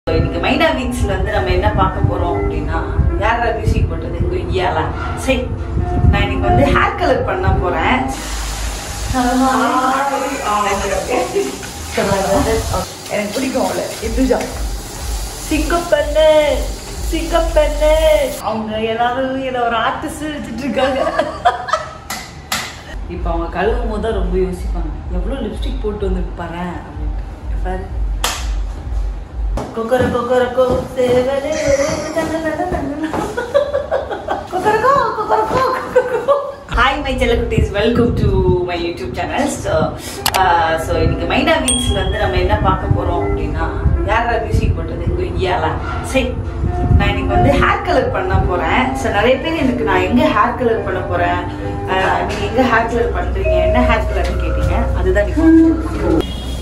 இன்னைக்கு மைனா வீக்ஸ்ல வந்து நம்ம என்ன பார்க்க போறோம் அப்படின்னா யாரா மியூசிக் போட்டது கொய்யாலா சரி நான் இன்னைக்கு வந்து ஹேர் கலர் பண்ண போறேன் எனக்கு பிடிக்கும் அவளை இந்துஜா சிங்கப்பெண்ணு சிங்கப்பெண்ணு அவங்க எல்லாரும் ஏதோ ஒரு ஆர்டிஸ்ட் வச்சுட்டு இருக்காங்க இப்போ அவங்க கழுவும் போது தான் ரொம்ப யோசிப்பாங்க எவ்வளோ லிப்ஸ்டிக் போட்டு வந்துட்டு பாரு அப்படின்ட்டு பாரு கொக்கர கொக்கரக்கோ சேவலே கொக்கரக்கோ கொக்கரக்கோ கொக்கரக்கோ ஹாய் மை செல்லக்குட்டீஸ் welcome to my YouTube channel so so இன்னைக்கு மைனா வீக்ஸ்ல வந்து நம்ம என்ன பார்க்க போறோம் அப்படின்னா யாரா மியூசிக் போட்டது கொய்யாலா சரி நான் இன்னைக்கு வந்து ஹேர் கலர் பண்ண போறேன் ஸோ நிறைய பேர் எனக்கு நான் எங்க ஹேர் கலர் பண்ண போறேன் அஹ், நீங்க எங்க ஹேர் கலர் பண்றீங்க என்ன ஹேர் கலர்னு கேட்டீங்க அதுதான் நீங்க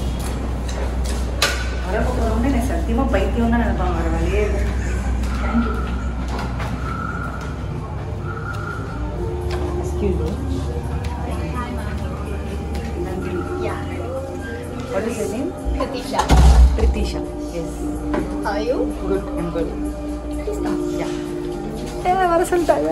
வரப்போகிறவங்க எனக்கு சத்தியமா பைத்தியம் தான் நினைப்பாங்க வர வழியே thank you excuse Yeah. What is your name? Pratisha. Pritisha. Yes. How are you? Good. I'm good. Please come. Yeah. ஏ வர சொல்லிட்டாங்க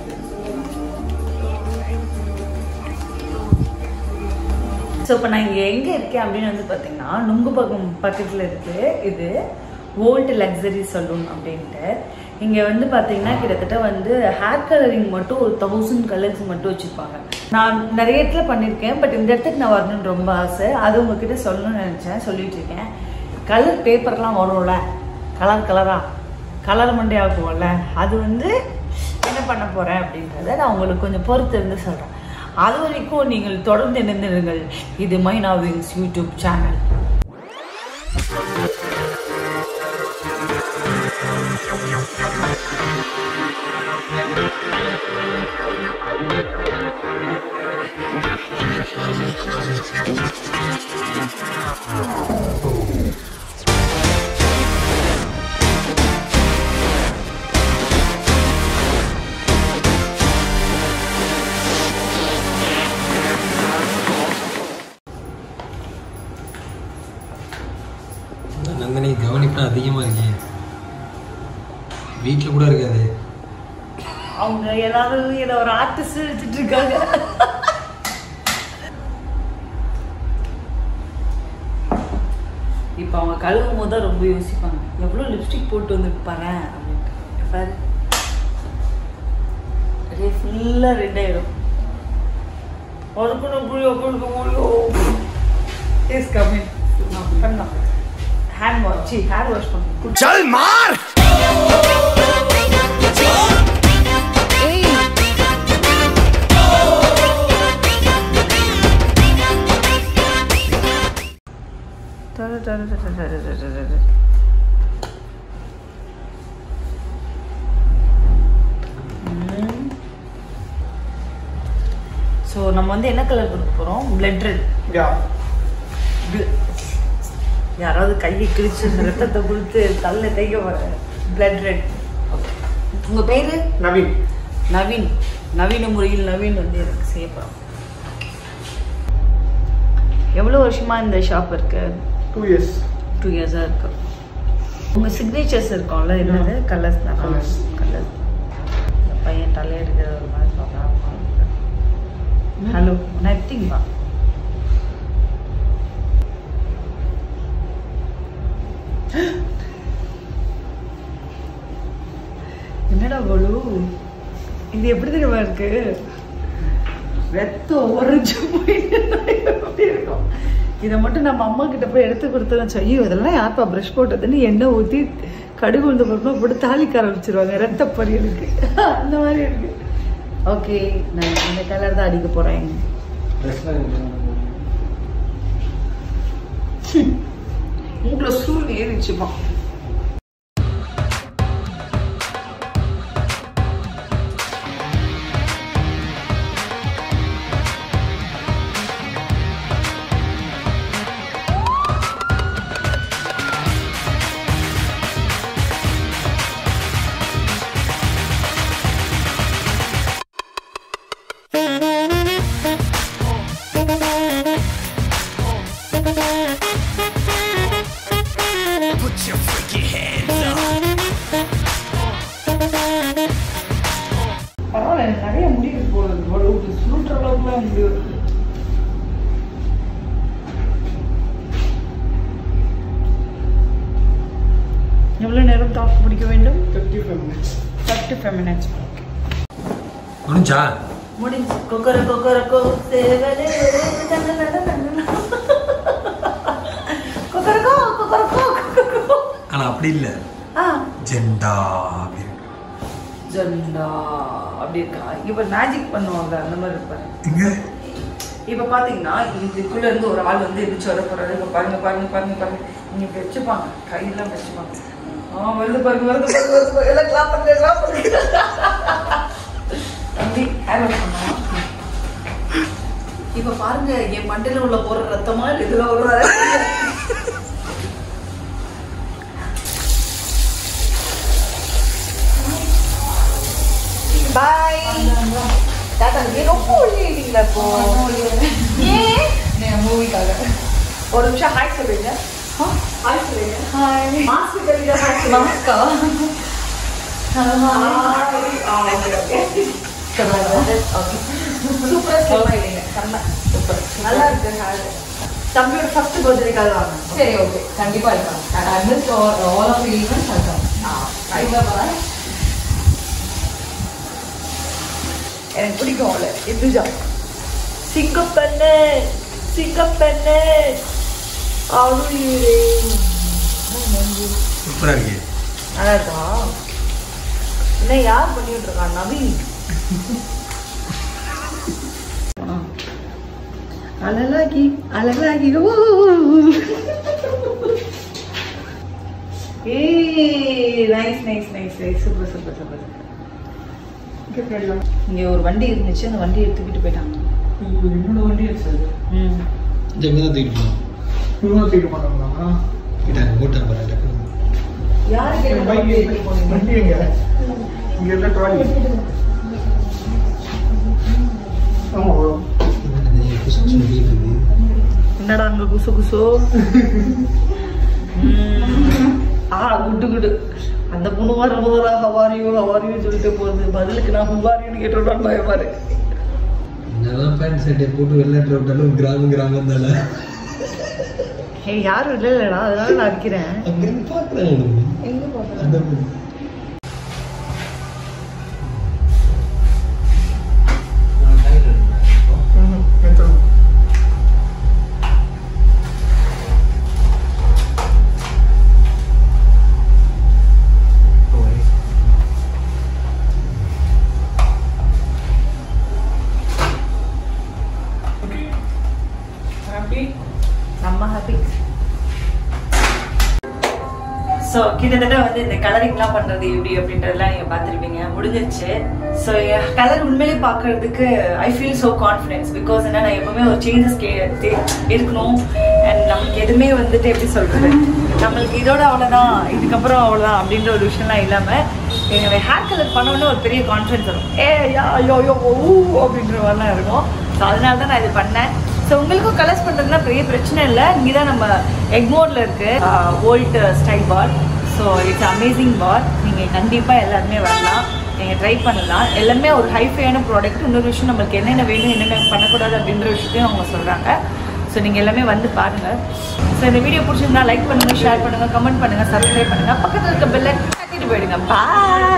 ஸோ இப்போ நான் இங்கே எங்கே இருக்கேன் அப்படின்னு வந்து பார்த்தீங்கன்னா நுங்குப்பக்கம் பக்கத்தில் இருக்குது இது ஓல்டு லக்ஸரி சலூன் அப்படின்ட்டு இங்கே வந்து பார்த்தீங்கன்னா கிட்டத்தட்ட வந்து ஹேர் கலரிங் மட்டும் ஒரு தௌசண்ட் கலர்ஸ் மட்டும் வச்சுருப்பாங்க நான் நிறைய இடத்துல பண்ணியிருக்கேன் பட் இந்த இடத்துக்கு நான் வரணும்னு ரொம்ப ஆசை அது உங்ககிட்ட சொல்லணும்னு நினச்சேன் சொல்லிட்டு இருக்கேன் கலர் பேப்பர்லாம் வரும்ல கலர் கலராக கலர் மண்டே ஆக்குவோம்ல அது வந்து என்ன பண்ண போகிறேன் அப்படின்றத நான் உங்களுக்கு கொஞ்சம் பொறுத்து இருந்து சொல்கிறேன் அது வரைக்கும் நீங்கள் தொடர்ந்து இணைந்திருங்கள் இது மைனா விங்ஸ் யூடியூப் சேனல் நந்தினி கவனிப்பு அதிகமாக இருக்கீங்க வீட்டில் கூட இருக்காது அவங்க எல்லாரும் ஏதோ ஒரு ஆர்டிஸ்ட் வச்சுட்டு இருக்காங்க இப்போ அவங்க கழுவும் போது தான் ரொம்ப யோசிப்பாங்க எவ்வளோ லிப்ஸ்டிக் போட்டு வந்துட்டு பாரு அப்படின்ட்டு பாரு அப்படியே ஃபுல்லாக ரெட் ஆயிடும் அதுக்கு புரிய கொடுக்க முடியும் இஸ் கம்மிங் பண்ணலாம் ஹேண்ட் வாஷ் ஹேர் வாஷ் பண்ணணும் ஸோ நம்ம வந்து என்ன கலர் கொடுக்க போகிறோம் பிளட் ரெட் யாராவது கையை கிழிச்சு ரத்தத்தை கொடுத்து தள்ள தேய்க்க போகிறேன் பிளட் ரெட் உங்கள் பேர் நவீன் நவீன் நவீன முறையில் நவீன் வந்து எனக்கு செய்ய போகிறோம் எவ்வளோ வருஷமா இந்த ஷாப் இருக்கு டூ இயர்ஸ் டூ இயர்ஸாக இருக்கு உங்கள் சிக்னேச்சர்ஸ் இருக்கும்ல என்னது கலர்ஸ் தான் Colours. கலர்ஸ் இந்த பையன் தலையெடுக்கிற ஒரு மாதிரி சொல்கிறான் ஹலோ நத்திங் வா என்னடா போலு இது எப்படி தெரியுமா இருக்கு ரத்தம் உறைஞ்சு போயிட்டு எப்படி இருக்கும் இதை மட்டும் நம்ம அம்மா கிட்ட போய் எடுத்து கொடுத்தோம்னு ஐயோ இதெல்லாம் யார்ப்பா ப்ரஷ் போட்டதுன்னு எண்ணெய் ஊற்றி கடுகு உளுந்த பருப்பா போட்டு தாளிக்க ஆரம்பிச்சிருவாங்க ரத்த பொரியலுக்கு அந்த மாதிரி இருக்கு ஓகே நான் இந்த கலர் தான் அடிக்க போறேன் உங்களை சூழ் ஏறிச்சுமா Put your எவ்வளோ நேரம் தாக்கு பிடிக்க வேண்டும் தேர்ட்டி ஃபைவ் மினிட்ஸ் முடிஞ்சா முடிஞ்சு கொக்கர கொக்கர கோ சேவலே கொக்கரக்கோ கொக்கரக்கோ கொக்கரக்கோ ஆனா அப்படி இல்ல ஆ ஜெண்டா அப்படி இருக்கு. ஜெண்டா அப்படி இருக்கா இப்ப மேஜிக் பண்ணுவாங்க அந்த மாதிரி இருப்பாரு எங்க இப்ப பாத்தீங்கன்னா இதுக்குள்ள இருந்து ஒரு ஆள் வந்து எதிர்த்து வர போறாரு இப்ப பாருங்க பாருங்க பாருங்க பாருங்க நீங்க இப்ப வச்சுப்பாங்க கையெல்லாம் வச்சுப்பாங்க ஆ வருது பாருங்க வருது பாருங்க வருது பாருங்க எல்லாம் கிளாப் பண்ணுங்க கிளாப் பண்ணுங்க தம்பி ஹேர் வாஷ் பண்ணுவோம் இப்ப பாருங்க என் மண்டையில உள்ள போற ரத்தமா இல்ல இதுல ஒரு பாய் தாத்தா நீ ரொம்ப ஒல்லிட்டீங்களா இப்போ ஏன் மூவிக்காக ஒரு நிமிஷம் ஹாய் சொல்லுங்க ஹாய் சொல்லுங்க ஹாய் மாஸ்க் தெரியுதா மாஸ்கா சூப்பரா ஸ்லிம் ஆயிட்டீங்க செம்ம சூப்பர் நல்லா இருக்கு ஹேர் தம்பியோட ஃபர்ஸ்ட் பர்த்டேக்காக வாங்க சரி ஓகே கண்டிப்பா இருக்கலாம் I miss all of events இருக்கலாம் எனக்கு பிடிக்கும் அவளை இந்துஜா சிங்கப்பெண்ணு சிங்கப்பெண்ணு அருளே சூப்பரா இருக்கு நல்லா இருக்கா என்ன யார் பண்ணிட்டு இருக்கா நவீன் அழகாகி அழகாகி ஓ ஏய் nice nice nice nice super super super இங்க ஒரு வண்டி இருந்துச்சு அந்த வண்டி எடுத்துக்கிட்டு போயிட்டாங்க என்னோட வண்டி சார் ம் ஜெங்க தான் தூக்கிட்டு போகணும் இவங்க தூக்க மாட்டாங்களா கிட்ட ஓட்டா பாரு டக்குனு. யாருக்கு என்ன வண்டி எடுத்துட்டு போனீங்க வண்டி எங்க இங்க இருக்க ட்ராலி ஆமா என்னடா இது, குசு குசுன்னு ஓடிட்டு இருக்கு. என்னடா அங்க குசு குசு ஆ குட்டு குட்டு அந்த பொண்ணு வர போதா ஹவாரியோ ஹவாரியோ சொல்லிட்டு போகுது பதிலுக்கு நான் ஹுவாரியோன்னு கேட்டுருவான்னு பயமா இருக்கு என்னதான் பேண்ட் சட்டை போட்டு வெள்ளாட்டு விட்டாலும் கிராமம் கிராமம் தானே ஏய் யாரும் இல்லை இல்லடா அதனால நான் அடிக்கிறேன் அங்கிருந்து பாக்குறேன் எங்க போகிறேன் அந்த ஹாப்பி நம்ம ஹாப்பி ஸோ கிட்டத்தட்ட வந்து இந்த கலரிங்லாம் பண்ணுறது எப்படி அப்படின்றதெல்லாம் நீங்கள் பார்த்துருப்பீங்க முடிஞ்சிருச்சு ஸோ கலர் உண்மையிலே பார்க்கறதுக்கு I feel so confidence because என்ன நான் எப்பவுமே ஒரு சேஞ்சஸ் கே தே- இருக்கணும் அண்ட் நமக்கு எதுவுமே வந்துட்டு எப்படி சொல்கிறது நம்மளுக்கு இதோட அவ்வளோதான் இதுக்கப்புறம் அவ்வளோதான் அப்படின்ற ஒரு விஷயம்லாம் இல்லாமல் என்னுடைய ஹேர் கலர் பண்ணோன்னு ஒரு பெரிய கான்ஃபிடென்ஸ் வரும் ஏ யா யோ யோ ஊ அப்படின்ற மாதிரிலாம் இருக்கும் ஸோ அதனால தான் நான் இது பண்ணேன் ஸோ உங்களுக்கும் கலர்ஸ் பண்ணுறதுனா பெரிய பிரச்சனை இல்லை இங்கே தான் நம்ம எக்மோரில் இருக்கு old style bar so it's amazing bar நீங்கள் கண்டிப்பாக எல்லாருமே வரலாம் நீங்கள் ட்ரை பண்ணலாம் எல்லாமே ஒரு ஹைஃபையான ப்ராடக்ட் இன்னொரு விஷயம் நம்மளுக்கு என்னென்ன வேணும் என்னென்ன பண்ணக்கூடாது அப்படின்ற விஷயத்தையும் அவங்க சொல்கிறாங்க ஸோ நீங்கள் எல்லாமே வந்து பாருங்கள் ஸோ இந்த வீடியோ பிடிச்சிருந்தா லைக் பண்ணுங்கள் ஷேர் பண்ணுங்கள் கமெண்ட் பண்ணுங்கள் சப்ஸ்கிரைப் பண்ணுங்கள் பக்கத்தில் இருக்க பெல்லை தட்டிட்டு போயிடுங்க பாய்